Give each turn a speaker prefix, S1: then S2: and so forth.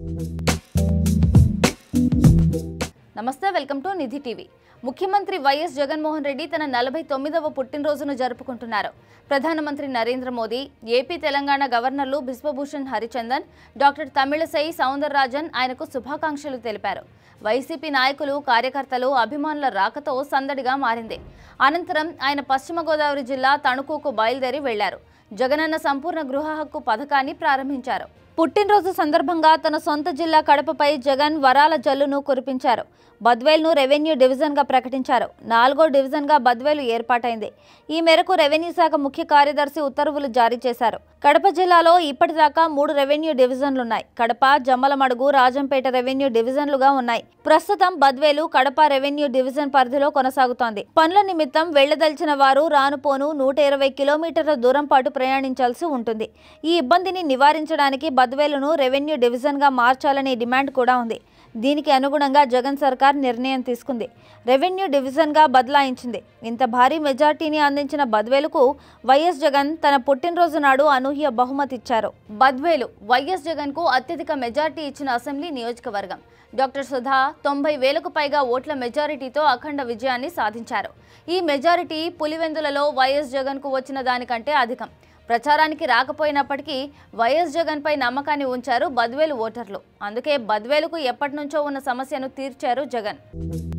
S1: నమస్తే welcome to Nidhi TV ముఖ్యమంత్రి వైఎస్ జగన్మోహన్ రెడ్డి తన నలభై తొమ్మిదవ పుట్టినరోజును జరుపుకుంటున్నారు ప్రధానమంత్రి నరేంద్ర మోదీ ఏపీ తెలంగాణ గవర్నర్లు బిశ్వభూషణ్ హరిచందన్ డాక్టర్ తమిళసై సౌందరరాజన్ ఆయనకు శుభాకాంక్షలు తెలిపారు వైసీపీ నాయకులు కార్యకర్తలు అభిమానుల రాకతో సందడిగా మారింది అనంతరం ఆయన పశ్చిమ గోదావరి జిల్లా తణుకుకు బయలుదేరి వెళ్లారు జగనన్న సంపూర్ణ గృహ హక్కు పథకాన్ని ప్రారంభించారు పుట్టినరోజు సందర్భంగా తన సొంత జిల్లా కడపపై జగన్ వరాల జల్లును కురిపించారు బద్వేల్ను రెవెన్యూ డివిజన్గా ప్రకటించారు నాలుగో డివిజన్గా బద్వేలు ఏర్పాటైంది ఈ మేరకు రెవెన్యూ శాఖ ముఖ్య కార్యదర్శి ఉత్తర్వులు జారీ చేశారు కడప జిల్లాలో ఇప్పటిదాకా మూడు రెవెన్యూ డివిజన్లున్నాయి కడప జమ్మలమడుగు రాజంపేట రెవెన్యూ డివిజన్లుగా ఉన్నాయి ప్రస్తుతం బద్వేలు కడప రెవెన్యూ డివిజన్ పరిధిలో కొనసాగుతోంది పనుల నిమిత్తం వెళ్లదలిచిన వారు రానుపోను నూట ఇరవై కిలోమీటర్ల దూరం పాటు ప్రయాణించాల్సి ఉంటుంది ఈ ఇబ్బందిని నివారించడానికి బద్వేలును రెవెన్యూ డివిజన్గా మార్చాలనే డిమాండ్ కూడా ఉంది దీనికి అనుగుణంగా జగన్ సర్కార్ నిర్ణయం తీసుకుంది రెవెన్యూ డివిజన్గా బదలాయించింది ఇంత భారీ మెజార్టీని అందించిన బద్వేలుకు వైఎస్ జగన్ తన పుట్టినరోజు నాడు అనూహ్య బహుమతి ఇచ్చారు బద్వేలు వైఎస్ జగన్కు అత్యధిక మెజార్టీ ఇచ్చిన అసెంబ్లీ నియోజకవర్గం డాక్టర్ సుధా తొంభై వేలకు పైగా ఓట్ల మెజారిటీతో అఖండ విజయాన్ని సాధించారు ఈ మెజారిటీ పులివెందులలో వైఎస్ జగన్కు వచ్చిన దానికంటే అధికం ప్రచారానికి రాకపోయినప్పటికీ వైఎస్ జగన్పై నమ్మకాన్ని ఉంచారు బద్వేలు ఓటర్లు అందుకే బద్వేలుకు ఎప్పటి నుంచో ఉన్న సమస్యను తీర్చారు జగన్